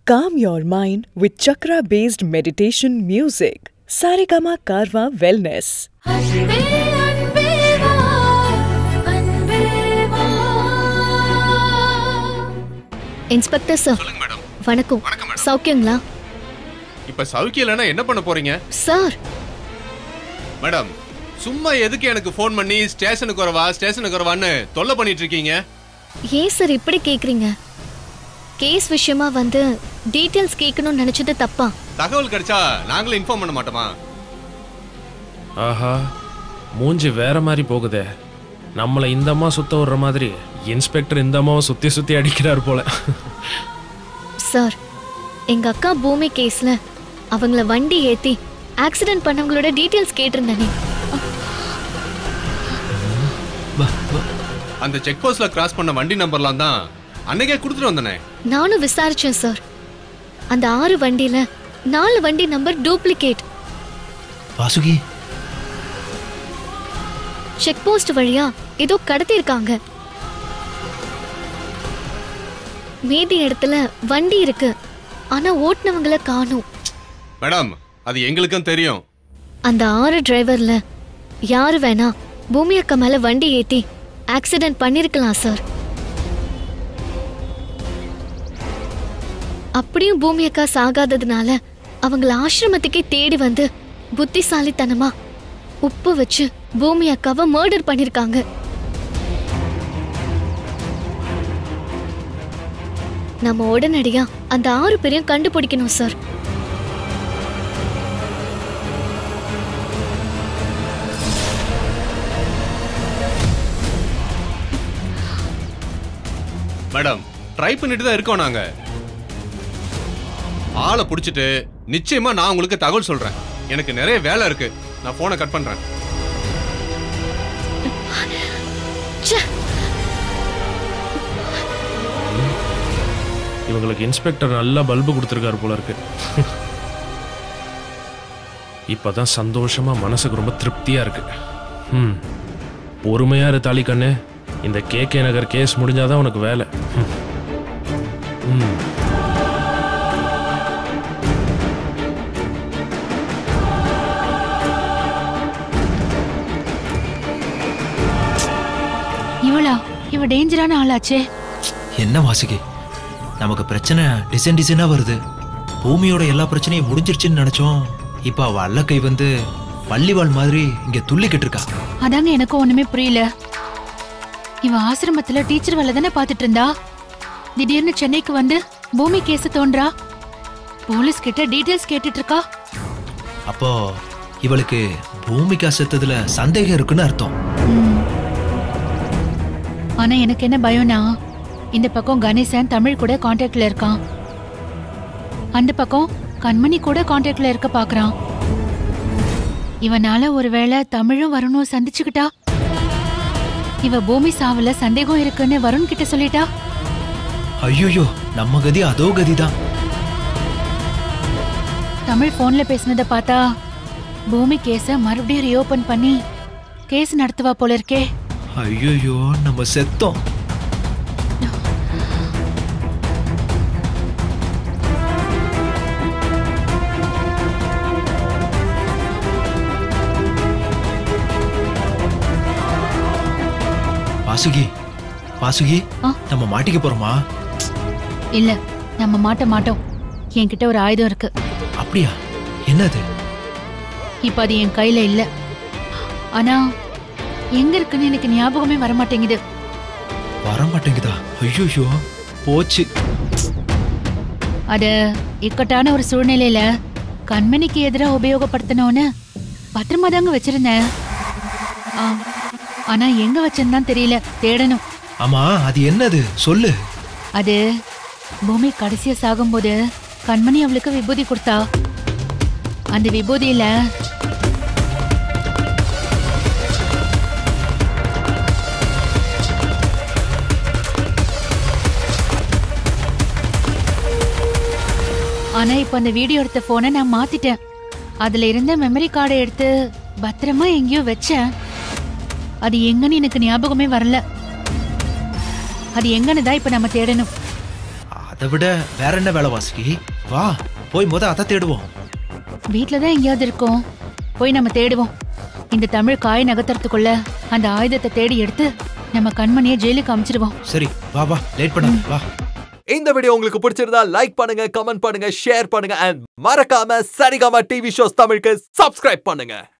Calm your mind with chakra based meditation music. Saregama Karwa Wellness. அன்பே அன்பே வா அன்பே வா இன்ஸ்பெக்டர் சார் சொல்லுங்க மேடம் வணக்கம் வணக்கம் மேடம். சௌக்கியங்களா இப்ப சௌக்கியம் இல்லைன்னா என்ன பண்ண போறீங்க சார் மேடம் சும்மா எதுக்கு எனக்கு ஃபோன் பண்ணி ஸ்டேஷனுக்கு வரவா ஸ்டேஷனுக்கு வரவான்னு தொல்லை பண்ணிட்டு இருக்கீங்க ஏன் சார் இப்படி கேக்குறீங்க கேஸ் விஷயமா வந்து டீட்டெயில்ஸ் கேட்கணும்னு நினைச்சது தப்பா தகவல் கிடைச்சா நாங்களும் இன்ஃபார்ம் பண்ண மாட்டோமா ஆஹா மூஞ்சி வேற மாதிரி போகுதே நம்மளை இந்த அம்மா சுத்த விடுற மாதிரி இன்ஸ்பெக்டர் இந்த அம்மாவை சுத்தி சுத்தி அடிக்கிறார் போல சார் எங்க அக்கா பூமி கேஸ்ல அவங்கள வண்டி ஏத்தி ஆக்சிடென்ட் பண்ணவங்களோட டீட்டெயில்ஸ் கேட்டிருந்தானே அந்த செக் போஸ்ட்ல கிராஸ் பண்ண வண்டி நம்பர்லாம் தான் அன்னைக்கே கொடுத்துட்டு வந்தனே நானும் விசாரிச்சேன் சார் அந்த ஆறு வண்டியில நாலு வண்டி number duplicate Vasuki check post வழியா ஏதோ கடத்திருக்காங்க மீதி இடத்துல வண்டி இருக்கு ஆனா ஓட்டுனவங்கள காணும் மேடம் அது எங்களுக்கும் தெரியும் அந்த ஆறு டிரைவர்ல யாரு வேணா பூமி அக்கா மேல வண்டி ஏத்தி ஆக்சிடென்ட் பண்ணிருக்கலாம் சார் அப்படியும் பூமி அக்கா சாகாததுனால அவங்கள ஆசிரமத்துக்கே தேடி வந்து புத்திசாலித்தனமா உப்பு வச்சு பூமி அக்காவை மர்டர் பண்ணிருக்காங்க நம்ம உடனடியா அந்த ஆறு பேரையும் கண்டுபிடிக்கணும் சார் மேடம் ட்ரை பண்ணிட்டு தான் இருக்கோம் நாங்க ஆளை பிடிச்சிட்டு நிச்சயமா நான் உங்களுக்கு தகவல் சொல்றேன் எனக்கு நிறைய வேலை இருக்கு நான் போனை கட் பண்றேன் ச்சே இவங்களுக்கு இன்ஸ்பெக்டர் நல்லா பல்பு கொடுத்துருக்காரு போல இருக்கு இப்பதான் சந்தோஷமா மனசுக்கு ரொம்ப திருப்தியா இருக்கு ம் பொறுமையா இரு தாலி கண்ணு இந்த கே கே நகர் கேஸ் முடிஞ்சாதான் உனக்கு வேலை ம். ம் இவளா இவ டேஞ்சரான ஆளாச்சே என்ன வாசுகி நமக்கு பிரச்சனை டிசைன் டிசைனா வருது பூமியோட எல்லா பிரச்சனையும் முடிஞ்சிருச்சுன்னு நினைச்சோம் இப்ப அவ அல்ல கை வந்து பள்ளிவாள் மாதிரி இங்க துள்ளிக்கிட்டு இருக்கா அதாங்க எனக்கும் ஒண்ணுமே புரியல இவ ஆசிரமத்துல டீச்சர் வேலை தானே பாத்துட்டு இருந்தா திடீர்னு சென்னைக்கு வந்து பூமி கேஸ் தோன்றா போலீஸ் கிட்ட டீடைல்ஸ் கேட்டுட்டு இருக்கா அப்போ இவளுக்கு பூமிகா செத்ததுல சந்தேகம் இருக்குன்னு அர்த்தம் ம். ஆனா எனக்கு என்ன பயம்னா இந்த பக்கம் கணேசன் தமிழ் கூட கான்டாக்ட்ல இருக்கான் அந்த பக்கம் கண்மணி கூட கான்டாக்ட்ல இருக்க பாக்குறான் இவனால ஒருவேளை தமிழும் வருணும் சந்திச்சுக்கிட்டா இவ பூமி சாவுல சந்தேகம் இருக்குன்னு வருண் கிட்ட சொல்லிட்டா ஐயோயோ நம்ம கதி அதோ கதிதான் தமிழ் போன்ல பேசினத பார்த்தா பூமி கேஸ மறுபடியும் ரீஓபன் பண்ணி கேஸ் நடத்துவா போல இருக்கே ஐயோயோ நம்ம செத்தோம் வாசுகி வாசுகி ஆ? நம்ம மாட்டிக்க போறோமா இல்ல நம்ம மாட்ட மாட்டோம் என்கிட்ட ஒரு ஆயுதம் இருக்கு அப்படியா என்னது இப்ப அது என் கையில இல்ல ஆனா எங்க இருக்குன்னு எனக்கு ஞாபகமே வர மாட்டேங்குது வர மாட்டேங்குதா ஐயோயோ போச்சு அத இக்கட்டான ஒரு சூழ்நிலையில கண்மணிக்கு எதிராக உபயோகப்படுத்தணும்னு பத்திரமா தாங்க வச்சிருந்தேன் ஆ, ஆனா எங்க வச்சேன்னு தெரியல தேடணும் ஆமா அது என்னது சொல்லு அது பூமி கடைசியா சாகும்போது கண்மணி அவளுக்கு விபூதி கொடுத்தா அந்த விபூதியில ஆனா இப்ப அந்த வீடியோ எடுத்த போனை நான் மாத்திட்டேன் அதுல இருந்த மெமரி கார்டை எடுத்து பத்திரமா எங்கேயோ வச்சேன் அது எங்கன்னு எனக்கு ஞாபகமே வரல அது எங்கன்னு தான் இப்ப நம்ம தேடணும் அதை விட வேற என்ன வேலை வாசுகி வா போய் முத அதை தேடுவோம் வீட்ல தான் எங்கேயாவது இருக்கோம் போய் நம்ம தேடுவோம் இந்த தமிழ் காய் நகர்த்துறதுக்குள்ள அந்த ஆயுதத்தை தேடி எடுத்து நம்ம கண்மணியை ஜெயிலுக்கு அமிச்சிருவோம் சரி வா வா லேட் பண்ணாத வா இந்த வீடியோ உங்களுக்கு பிடிச்சிருந்தா லைக் பண்ணுங்க கமெண்ட் பண்ணுங்க ஷேர் பண்ணுங்க அண்ட் மறக்காம சரிகமா டிவி ஷோஸ் தமிழுக்கு சப்ஸ்கிரைப் பண்ணுங்க